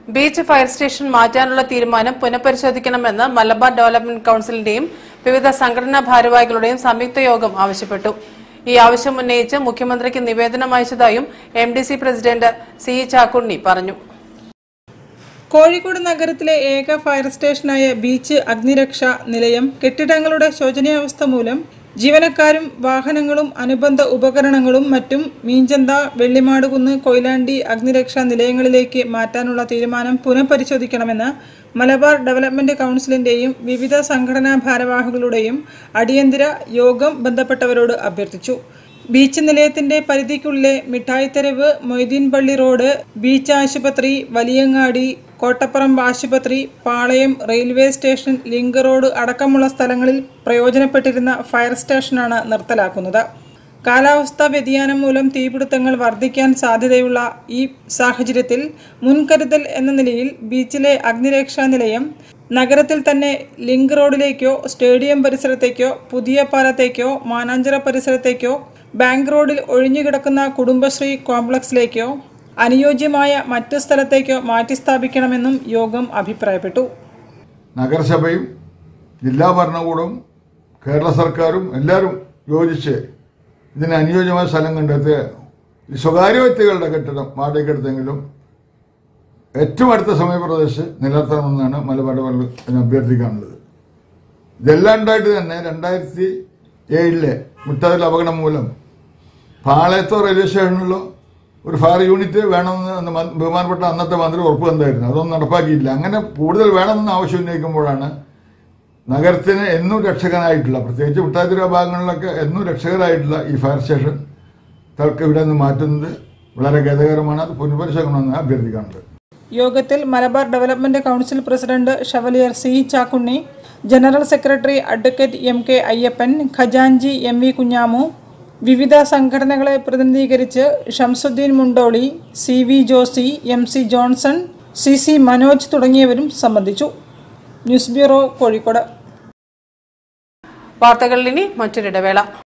beach fire station മാറ്റാനുള്ള തീരുമാനം പുനഃപരിശോധിക്കണമെന്ന് Malabar development കൌൺസിലിന്റെയും വിവിധ സംഘടനാ ഭാരവാഹികളുടെയും സംയുക്ത യോഗം ആവശ്യപ്പെട്ടു ഈ ആവശ്യം ഉന്നയിച്ച് മുഖ്യമന്ത്രിക്ക് നിവേദനം അയച്ചതായും M D C president C Chakkunni പറഞ്ഞു കോഴിക്കോട് നഗരത്തിലെ ഏക ഫയർ സ്റ്റേഷനായ ബീച്ച് അഗ്നിരക്ഷാ നിലയം കെട്ടിടങ്ങളുടെ ശോചനീയാവസ്ഥ മൂലം ജീവനക്കാരും വാഹനങ്ങളും അനുബന്ധ ഉപകരണങ്ങളും മറ്റും മീഞ്ചന്ത വെള്ളിമാടുകുന്ന് കൊയിലാണ്ടി അഗ്നിരക്ഷാ നിലയങ്ങളിലേക്ക് മാറ്റാനുള്ള തീരുമാനം പുനഃപരിശോധിക്കണമെന്ന് മലബാർ ഡെവലപ്മെന്റ് കൗൺസിലിന്റെയും വിവിധ സംഘടനാ ഭാരവാഹികളുടെയും അടിയന്തര യോഗം ബന്ധപ്പെട്ടവരോട് അഭ്യർത്ഥിച്ചു ബീച്ച് നിലയത്തിന്റെ പരിധിക്കുള്ളിലെ മിഠായിത്തെരുവ് മൊയ്തീൻ പള്ളി റോഡ് ബീച്ച് ആശുപത്രി വലിയങ്ങാടി കോട്ടപ്പറമ്പ് ആശുപത്രി Palayam railway station link road അടക്കമുള്ള സ്ഥലങ്ങളിൽ പ്രയോജനപ്പെട്ടിരുന്ന ഫയർ സ്റ്റേഷനാണ് നിർത്തലാക്കുന്നത് കാലാവസ്ഥാ വ്യതിയാനം മൂലം തീപിടുത്തങ്ങൾ വർദ്ധിക്കാൻ സാധ്യതയുള്ള ഈ സാഹചര്യത്തിൽ മുൻകരുതൽ എന്ന നിലയിൽ ബീച്ചിലെ അഗ്നിരക്ഷാ നിലയം നഗരത്തിൽ തന്നെ ലിങ്ക് റോഡിലേക്കോ സ്റ്റേഡിയം പരിസരത്തേക്കോ പുതിയ പാലത്തേക്കോ മാനാഞ്ചിറ പരിസരത്തേക്കോ ബാങ്ക് റോഡിൽ ഒഴിഞ്ഞുകിടക്കുന്ന കുടുംബശ്രീ കോംപ്ലക്സിലേക്കോ അനുയോജ്യമായ മറ്റു സ്ഥലത്തേക്കോ മാറ്റിസ്ഥാപിക്കണമെന്നും യോഗം അഭിപ്രായപ്പെട്ടു നഗരസഭയും ജില്ലാ ഭരണകൂടവും കേരള സർക്കാരും എല്ലാവരും യോജിച്ച് ഇതിന് അനുയോജ്യമായ സ്ഥലം കണ്ടെത്തി ഈ സ്വകാര്യ വ്യക്തികളുടെ കെട്ടിടം വാടകയ്ക്കെടുത്തെങ്കിലും ഏറ്റവും അടുത്ത സമയപ്രദേശ് നിലനിർത്തണമെന്നാണ് മലബാർ ഡെവലപ്മെന്റ് അഭ്യർത്ഥിക്കാനുള്ളത് ഇതെല്ലാം ഉണ്ടായിട്ട് തന്നെ രണ്ടായിരത്തി ഏഴിലെ മുട്ടാതിൽ അപകടം മൂലം പാളയത്തോ റെയിൽവേ സ്റ്റേഷനിലോ ഒരു ഫയർ യൂണിറ്റ് വേണമെന്ന് അന്ന് മ- ബഹുമാനപ്പെട്ട അന്നത്തെ മന്ത്രി ഉറപ്പ് തന്നായിരുന്നു അതൊന്നും നടപ്പാക്കിയില്ല അങ്ങനെ കൂടുതൽ വേണമെന്ന് ആവശ്യം ഉന്നയിക്കുമ്പോഴാണ് നഗരത്തിന് എന്നും രക്ഷകനായിട്ടുള്ള പ്രത്യേകിച്ച് മുട്ടാതിര ഭാഗങ്ങളിലൊക്കെ എന്നും രക്ഷകരായിട്ടുള്ള ഈ ഫയർ സ്റ്റേഷൻ തൽക്ക് ഇവിടെ നിന്ന് മാറ്റുന്നത് വളരെ ഖേദകരമാണ് അത് പുനഃപരിശോധനമെന്ന് അഭ്യർത്ഥിക്കാനുള്ളത് യോഗത്തിൽ Malabar development council president chevalier C Chakkunni general secretary advocate M K Ayyappan ഖജാൻജി എം വി കുഞ്ഞാമു വിവിധ സംഘടനകളെ പ്രതിനിധീകരിച്ച് Shamsuddin Mundoli C V Josy M C Johnson C C Manoj തുടങ്ങിയവരും സംബന്ധിച്ചു ന്യൂസ് ബ്യൂറോ കോഴിക്കോട് വാർത്തകളിൽ ഇനി മറ്റൊരിടവേള